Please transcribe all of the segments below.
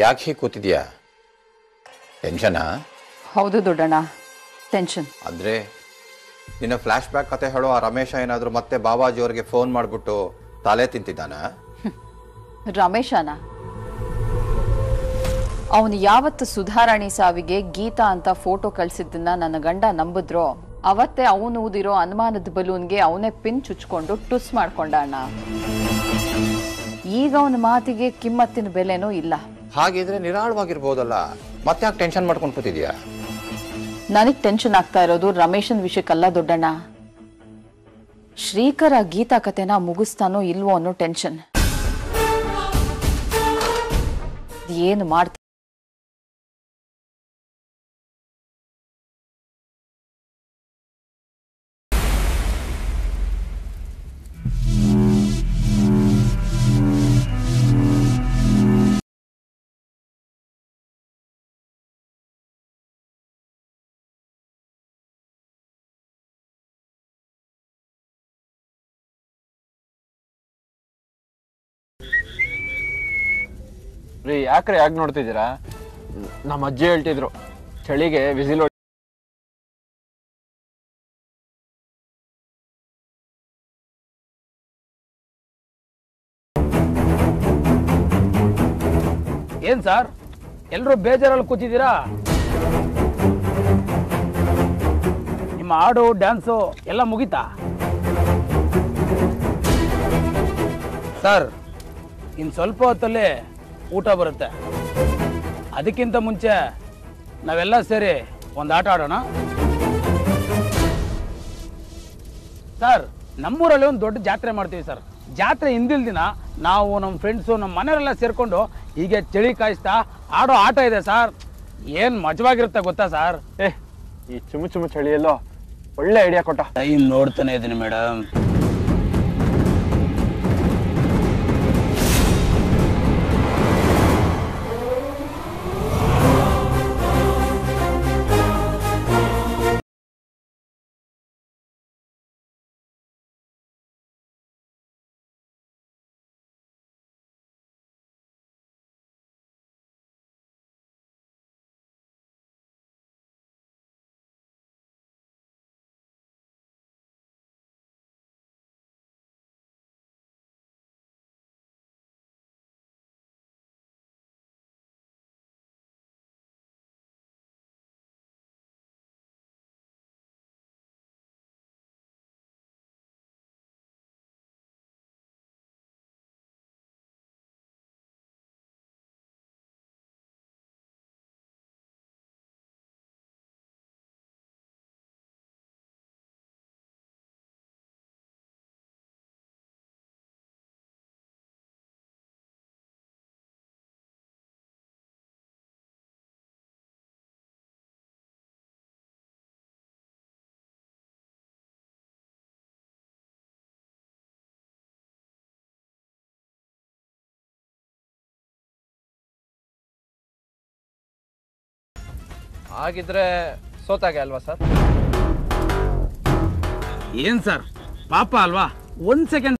ಯಾಕೆ ಹೀಗೆ ಕೂತಿದ್ಯಾ ಟೆನ್ಷನಾ ಹೌದು ದೊಡ್ಡಣ್ಣ ಟೆನ್ಷನ್ ಅಂದರೆ ನಿನ್ನ ಫ್ಲ್ಯಾಶ್ ಬ್ಯಾಕ್ ಕತೆ ಹೇಳೋ ಆ ರಮೇಶ ಏನಾದರೂ ಮತ್ತೆ ಬಾಬಾಜಿ ಅವ್ರಿಗೆ ಫೋನ್ ಮಾಡಿಬಿಟ್ಟು ತಲೆ ತಿಂತಿದ್ದಾನಾ ರಮೇಶನ ಅವನು ಯಾವತ್ತು ಸುಧಾರಾಣಿ ಸಾವಿಗೆ ಗೀತಾ ಅಂತ ಫೋಟೋ ಕಳ್ಸಿದ್ದನ್ನ ನನ್ನ ಗಂಡ ನಂಬಿದ್ರೋ ಅವತ್ತೇ ಅವನು ಊದಿರೋ ಅನುಮಾನದ ಬಲೂನ್ಗೆ ಅವನೇ ಪಿನ್ ಚುಚ್ಕೊಂಡು ಟುಸ್ ಮಾಡ್ಕೊಂಡ ಅಣ್ಣ ಈಗ ಅವನ ಮಾತಿಗೆ ಕಿಮ್ಮತ್ತಿನ ಬೆಲೆನೂ ಇಲ್ಲ ಹಾಗಿದ್ರೆ ನಿರಾಳವಾಗಿರ್ಬೋದಲ್ಲ ಮತ್ತೆ ಯಾಕೆ ಟೆನ್ಷನ್ ಮಾಡ್ಕೊಂಡು ಕೂತಿದ್ಯಾ ನನಗ್ ಟೆನ್ಷನ್ ಆಗ್ತಾ ಇರೋದು ರಮೇಶನ್ ವಿಷಯಕ್ಕಲ್ಲ ದೊಡ್ಡಣ್ಣ ಶ್ರೀಕರ ಗೀತಾ ಕತೆನ ಮುಗಿಸ್ತಾನೋ ಇಲ್ವೋ ಅನ್ನೋ ಟೆನ್ಷನ್ ಏನು ಮಾಡ್ತ ರೀ ಯಾಕ್ರೆ ಯಾಕೆ ನೋಡ್ತಿದ್ದೀರಾ ನಮ್ಮ ಅಜ್ಜಿ ಹೇಳ್ತಿದ್ರು ಚಳಿಗೆ ವಿಸಿಲ್ ಏನ್ ಸರ್ ಎಲ್ಲರೂ ಬೇಜಾರಲ್ಲಿ ಕೂತಿದ್ದೀರಾ ನಿಮ್ಮ ಹಾಡು ಡ್ಯಾನ್ಸು ಎಲ್ಲ ಮುಗೀತಾ ಸರ್ ಇನ್ನು ಸ್ವಲ್ಪ ಹೊತ್ತಲ್ಲಿ ಊಟ ಬರುತ್ತೆ ಅದಕ್ಕಿಂತ ಮುಂಚೆ ನಾವೆಲ್ಲ ಸೇರಿ ಒಂದು ಆಟ ಆಡೋಣ ಸರ್ ನಮ್ಮೂರಲ್ಲಿ ಒಂದು ದೊಡ್ಡ ಜಾತ್ರೆ ಮಾಡ್ತೀವಿ ಸರ್ ಜಾತ್ರೆ ಹಿಂದಿಲ್ ದಿನ ನಾವು ನಮ್ಮ ಫ್ರೆಂಡ್ಸು ನಮ್ಮ ಮನೆಯವರೆಲ್ಲ ಸೇರ್ಕೊಂಡು ಹೀಗೆ ಚಳಿ ಕಾಯಿಸ್ತಾ ಆಡೋ ಆಟ ಇದೆ ಸರ್ ಏನು ಮಜವಾಗಿರುತ್ತೆ ಗೊತ್ತಾ ಸರ್ ಏ ಈ ಚುಮು ಚುಮು ಚಳಿಯಲ್ಲೋ ಒಳ್ಳೆ ಐಡಿಯಾ ಕೊಟ್ಟ ಟೈಮ್ ನೋಡ್ತಾನೆ ಇದ್ದೀನಿ ಮೇಡಮ್ ಹಾಗಿದ್ರೆ ಸೋತಾಗೆ ಅಲ್ವಾ ಸರ್ ಏನ್ ಸರ್ ಪಾಪ ಅಲ್ವಾ ಒಂದ್ ಸೆಕೆಂಡ್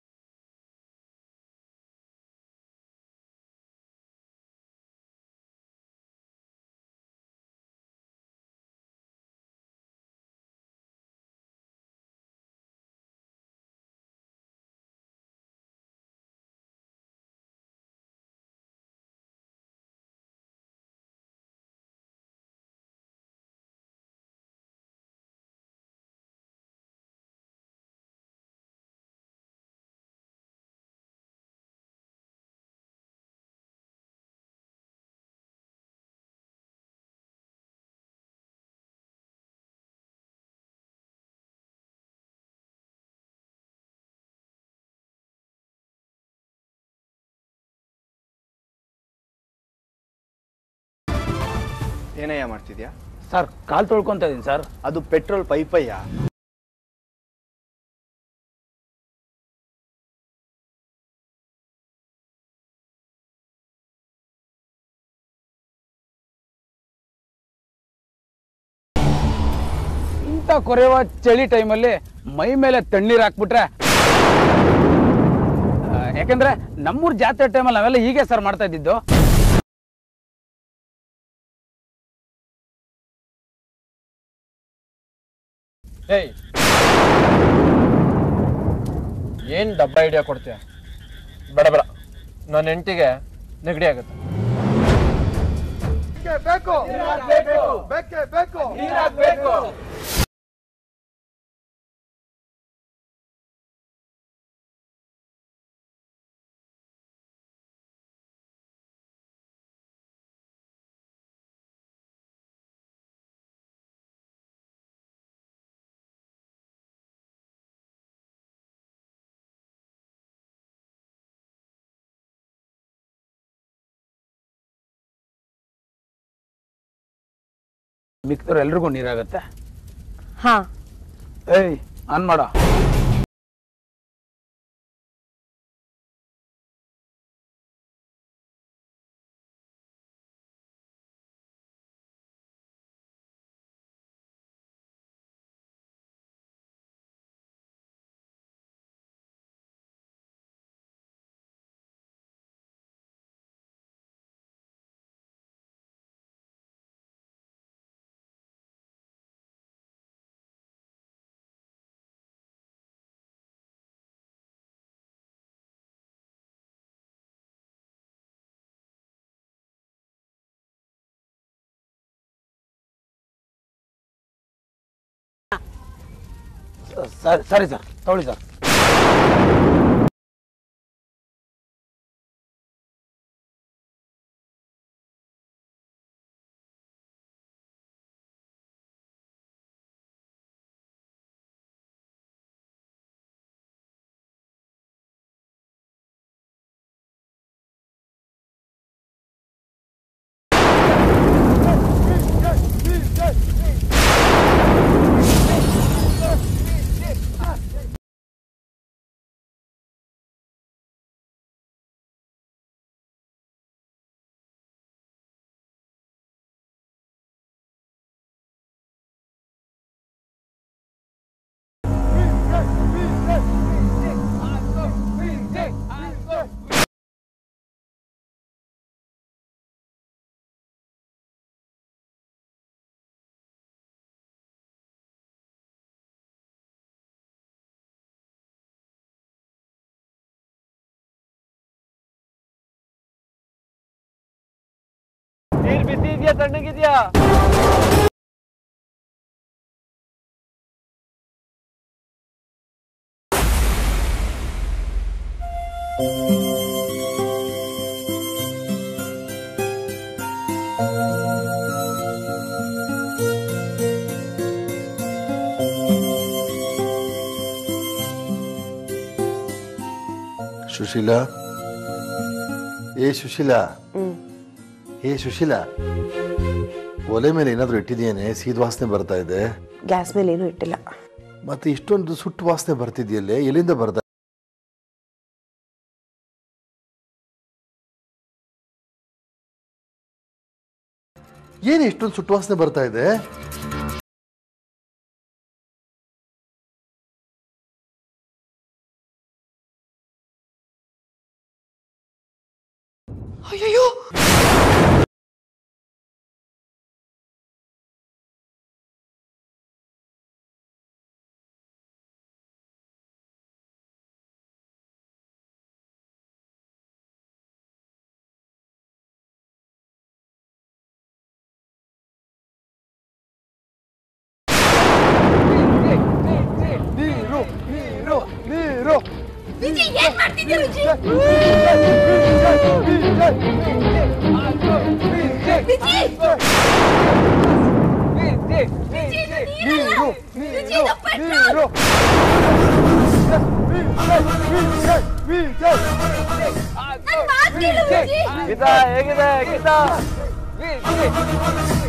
ಏನಯ್ಯ ಮಾಡ್ತಿದ್ಯಾ ಸರ್ ಕಾಲ್ ತೊಳ್ಕೊಂತ ಇದೀನಿ ಸರ್ ಅದು ಪೆಟ್ರೋಲ್ ಪೈಪಯ್ಯ ಇಂಥ ಕೊರೆಯುವ ಚಳಿ ಟೈಮಲ್ಲಿ ಮೈ ಮೇಲೆ ತಣ್ಣೀರ್ ಹಾಕ್ಬಿಟ್ರೆ ಆ, ಯಾಕಂದ್ರೆ ನಮ್ಮೂರ್ ಜಾತ್ರೆ ಟೈಮಲ್ಲಿ ನಾವೆಲ್ಲ ಹೀಗೆ ಸರ್ ಮಾಡ್ತಾ ಇದ್ದಿದ್ದು ಏಯ್ ಏನ್ ಡಬ್ಬ ಐಡಿಯಾ ಕೊಡ್ತೀಯ ಬೇಡ ಬೇಡ ನನ್ನ ಹೆಂಡತಿಗೆ ನೆಗಡಿ ಆಗುತ್ತೆ ಮಿಕ್ತವ್ರು ಎಲ್ರಿಗೂ ನೀರಾಗತ್ತೆ ಹಾ ಏಯ್ ಆನ್ ಮಾಡ ಸರಿ ಸರಿ ಸರ್ ತಗೊಳ್ಳಿ ಸರ್ ನೀರ್ ಬಿಸಿ ಇದೆಯಾ ತಣ್ಣಗಿದ್ಯಾ ಸುಶೀಲಾ ಏ ಸುಶೀಲಾ ಏ ಸುಶೀಲಾ ಒಲೆ ಮೇಲೆ ಏನಾದರೂ ಇಟ್ಟಿದೆಯೇನೆ ಸೀದ ವಾಸನೆ ಬರ್ತಾ ಇದೆ ಗ್ಯಾಸ್ ಮೇಲೆ ಏನೂ ಇಟ್ಟಿಲ್ಲ ಮತ್ತೆ ಇಷ್ಟೊಂದು ಸುಟ್ಟು ವಾಸನೆ ಬರ್ತಿದೆಯಲ್ಲೇ ಎಲ್ಲಿಂದ ಬರ್ತಾ ಏನು ಇಷ್ಟೊಂದು ಸುಟ್ಟು ವಾಸನೆ ಬರ್ತಾ ಇದೆ ಗೀತಾ ಹೇಗಿದೆ ಗೀತಾ